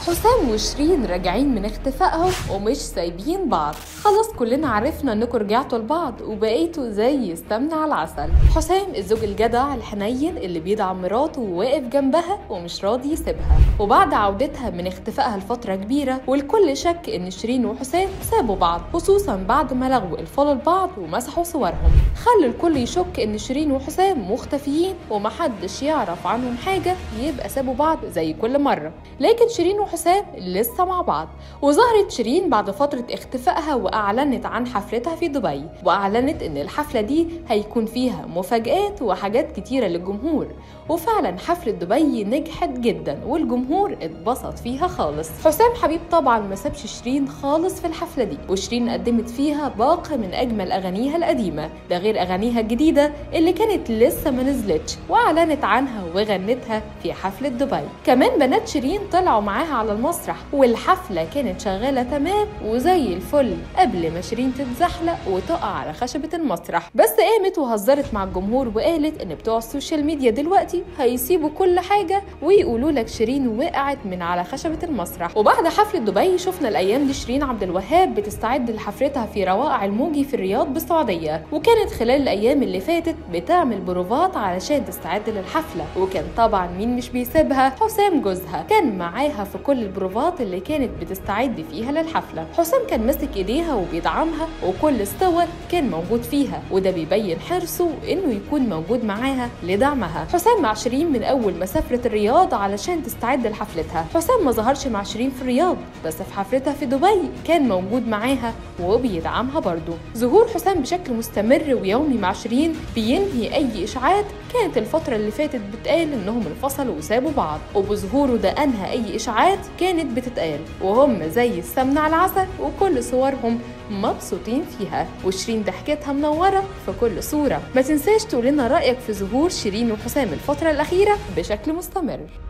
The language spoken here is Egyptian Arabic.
حسام وشيرين راجعين من اختفائهم ومش سايبين بعض خلاص كلنا عرفنا انكم رجعتوا لبعض وبقيتوا زي السمنة على العسل حسام الزوج الجدع الحنين اللي بيدعم مراته وواقف جنبها ومش راضي يسيبها وبعد عودتها من اختفائها لفترة كبيرة والكل شك ان شيرين وحسام سابوا بعض خصوصا بعد ما لغوا الفولو لبعض ومسحوا صورهم خلوا الكل يشك ان شيرين وحسام مختفيين ومحدش يعرف عنهم حاجة يبقى سابوا بعض زي كل مرة لكن شيرين وحسام لسه مع بعض وظهرت شيرين بعد فترة اختفائها وأعلنت عن حفلتها في دبي وأعلنت إن الحفلة دي هيكون فيها مفاجآت وحاجات كتيرة للجمهور وفعلا حفلة دبي نجحت جدا والجمهور اتبسط فيها خالص حسام حبيب طبعا ما سابش شيرين خالص في الحفلة دي وشيرين قدمت فيها باقة من أجمل أغانيها القديمة ده غير أغانيها الجديدة اللي كانت لسه ما نزلتش وأعلنت عنها وغنتها في حفلة دبي كمان بنات شيرين طلعوا معاها على المسرح والحفلة كانت شغالة تمام وزي الفل قبل ما شيرين تتزحلق وتقع على خشبة المسرح بس قامت وهزرت مع الجمهور وقالت إن بتوع السوشيال ميديا دلوقتي هيسيبوا كل حاجة ويقولوا لك شيرين وقعت من على خشبة المسرح وبعد حفلة دبي شفنا الأيام دي شيرين عبد الوهاب بتستعد لحفلتها في روائع الموجي في الرياض بالسعودية وكانت خلال الأيام اللي فاتت بتعمل بروفات علشان تستعد للحفلة وكان طبعا مين مش بيسيبها حسام جوزها كان معاها في كل البروفات اللي كانت بتستعد فيها للحفلة حسام كان ماسك ايديها وبيدعمها وكل استور كان موجود فيها وده بيبين حرصه انه يكون موجود معاها لدعمها حسام مع شيرين من اول ما سافرت الرياض علشان تستعد لحفلتها حسام ما ظهرش مع شيرين في الرياض بس في حفلتها في دبي كان موجود معاها وبيدعمها برضه ظهور حسام بشكل مستمر ويومي مع شيرين بينهي اي اشاعات كانت الفترة اللي فاتت بتقال انهم انفصلوا وسابوا بعض وبظهوره ده انهى اي اشاعات كانت بتتقال وهم زي السمنة على العسل وكل صورهم مبسوطين فيها وشيرين ضحكتها منورة في كل صورة ما تنساش تقول لنا رأيك في ظهور شيرين وحسام الفترة الأخيرة بشكل مستمر